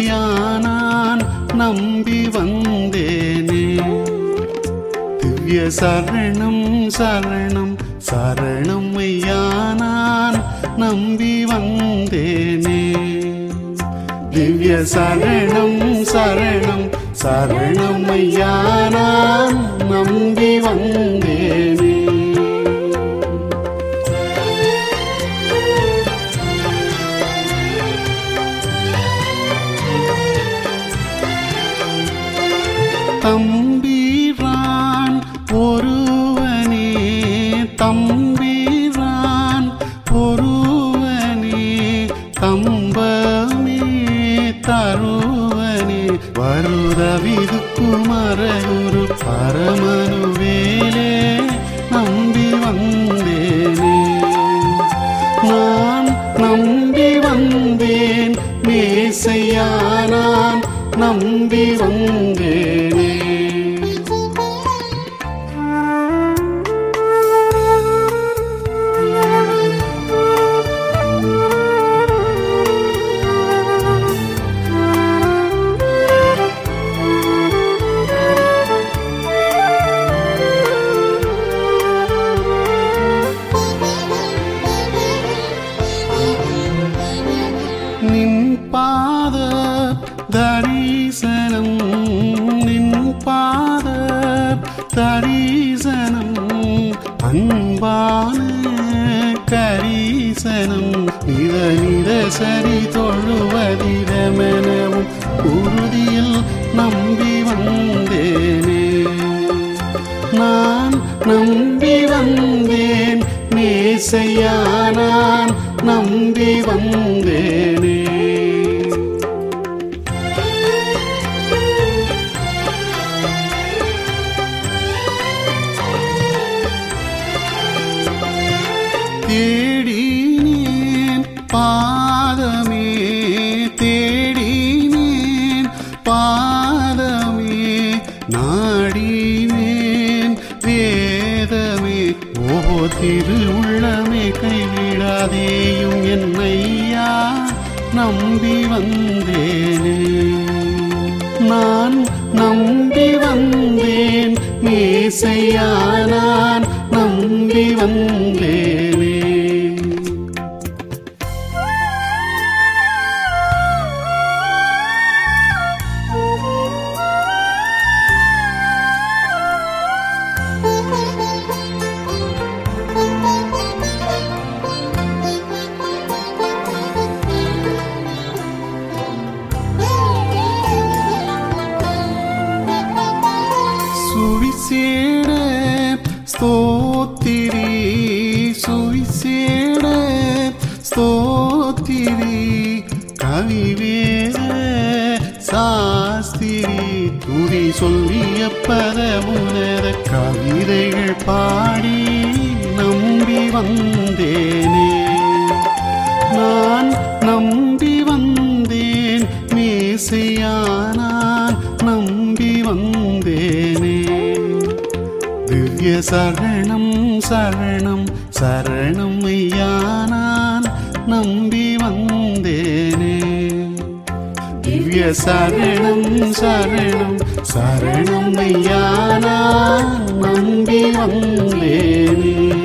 மெய்யானான் நம்பி வந்தேனே திவ்ய சரணம் சரணம் சரணம் மெய்யானான் நம்பி வந்தேனே திவ்ய சரணம் சரணம் சரணம் மெய்யானான் நம்பி வந்தேனே தம்பீரான் ஒருவனே தம்பீரான் ஒருவனே தம்பமே தருவனே வருதவிது குமரகுரு பரமனுவேலே நம்பி வந்தேனே நான் நம்பி வந்தேன் மேசையானான் நம்பி வந்தேனே நின் பாத தரிசனம் நின் பாத தரிசனம் அன்பான கரிசனம் நித நித சரி தொழுவதிடமெனவும் உறுதியில் நம்பி வந்தேனே நான் நம்பி வந்தேன் நேசையானான் நம்பி வந்தேனே தேடினேன் பாதமே தேடினேன் பாதமே நாடினேன் வேதமே ஓ திரு உள்ளமே கைவிடாதேயும் என்னையா நம்பி வந்தேனே நான் நம்பி வந்தேன் மேசையானான் நம்பி வந்தேனே சுவிசேட ஸ்தோத்திரி சுவிசேட ஸ்தோத்திரி கவிவேத சாஸ்திரி துதி சொல்லிய பதமுனர கவிதைகள் பாடி நம்பி வந்தேனே நான் நம்பி வந்தேன் மேசையானான் நம்பி வந்தேனே திவ்ய சரணம் சரணம் சரணம் ஐயானான் நம்பி வந்தேனே திவ்ய சரணம் சரணம் சரணம் ஐயானான் நம்பி வந்தேனே